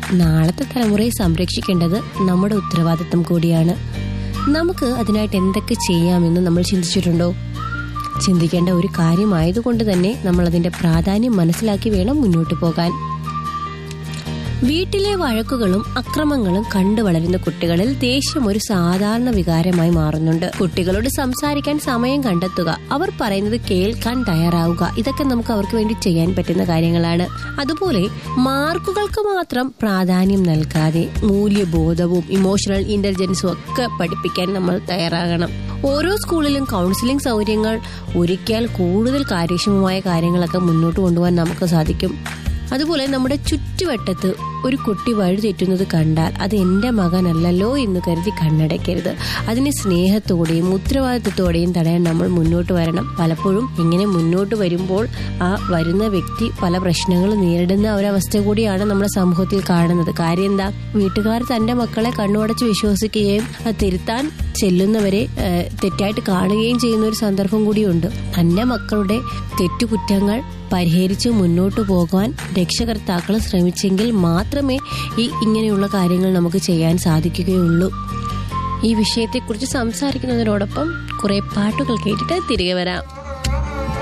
നാളത്തെ തലമുറയെ സംരക്ഷിക്കേണ്ടത് നമ്മുടെ ഉത്തരവാദിത്വം കൂടിയാണ് നമുക്ക് അതിനായിട്ട് എന്തൊക്കെ ചെയ്യാമെന്ന് നമ്മൾ ചിന്തിച്ചിട്ടുണ്ടോ ചിന്തിക്കേണ്ട ഒരു കാര്യമായതുകൊണ്ട് തന്നെ നമ്മൾ അതിന്റെ പ്രാധാന്യം മനസ്സിലാക്കി വേണം മുന്നോട്ട് പോകാൻ വീട്ടിലെ വഴക്കുകളും അക്രമങ്ങളും കണ്ടു വളരുന്ന കുട്ടികളിൽ ദേഷ്യം ഒരു സാധാരണ വികാരമായി മാറുന്നുണ്ട് കുട്ടികളോട് സംസാരിക്കാൻ സമയം കണ്ടെത്തുക അവർ പറയുന്നത് കേൾക്കാൻ തയ്യാറാവുക ഇതൊക്കെ നമുക്ക് അവർക്ക് വേണ്ടി ചെയ്യാൻ പറ്റുന്ന കാര്യങ്ങളാണ് അതുപോലെ മാർക്കുകൾക്ക് മാത്രം പ്രാധാന്യം നൽകാതെ മൂല്യബോധവും ഇമോഷണൽ ഇന്റലിജൻസും ഒക്കെ പഠിപ്പിക്കാൻ നമ്മൾ തയ്യാറാകണം ഓരോ സ്കൂളിലും കൗൺസിലിംഗ് സൗകര്യങ്ങൾ ഒരുക്കിയാൽ കൂടുതൽ കാര്യക്ഷമമായ കാര്യങ്ങളൊക്കെ മുന്നോട്ട് കൊണ്ടുപോകാൻ നമുക്ക് സാധിക്കും അതുപോലെ നമ്മുടെ ചുറ്റുവട്ടത്ത് ഒരു കുട്ടി വഴിതെറ്റുന്നത് കണ്ടാൽ അത് എൻ്റെ മകനല്ലല്ലോ എന്ന് കരുതി കണ്ണടയ്ക്കരുത് അതിനെ സ്നേഹത്തോടെയും ഉത്തരവാദിത്വത്തോടെയും തടയാൻ നമ്മൾ മുന്നോട്ട് വരണം പലപ്പോഴും ഇങ്ങനെ മുന്നോട്ട് വരുമ്പോൾ ആ വരുന്ന വ്യക്തി പല പ്രശ്നങ്ങൾ നേരിടുന്ന ഒരവസ്ഥ കൂടിയാണ് നമ്മുടെ സമൂഹത്തിൽ കാണുന്നത് കാര്യം എന്താ വീട്ടുകാർ തന്റെ മക്കളെ കണ്ണുടച്ച് വിശ്വസിക്കുകയും അത് തിരുത്താൻ ചെല്ലുന്നവരെ ഏഹ്, തെറ്റായിട്ട് കാണുകയും ചെയ്യുന്ന ഒരു സന്ദർഭം കൂടിയുണ്ട് തന്റെ മക്കളുടെ തെറ്റുകുറ്റങ്ങൾ പരിഹരിച്ച് മുന്നോട്ട് പോകാൻ രക്ഷകർത്താക്കൾ ശ്രമിച്ചെങ്കിൽ മാത്രമേ ഈ ഇങ്ങനെയുള്ള കാര്യങ്ങൾ നമുക്ക് ചെയ്യാൻ സാധിക്കുകയുള്ളൂ ഈ വിഷയത്തെക്കുറിച്ച് സംസാരിക്കുന്നതിനോടൊപ്പം കുറെ പാട്ടുകൾ കേട്ടിട്ട് തിരികെ വരാം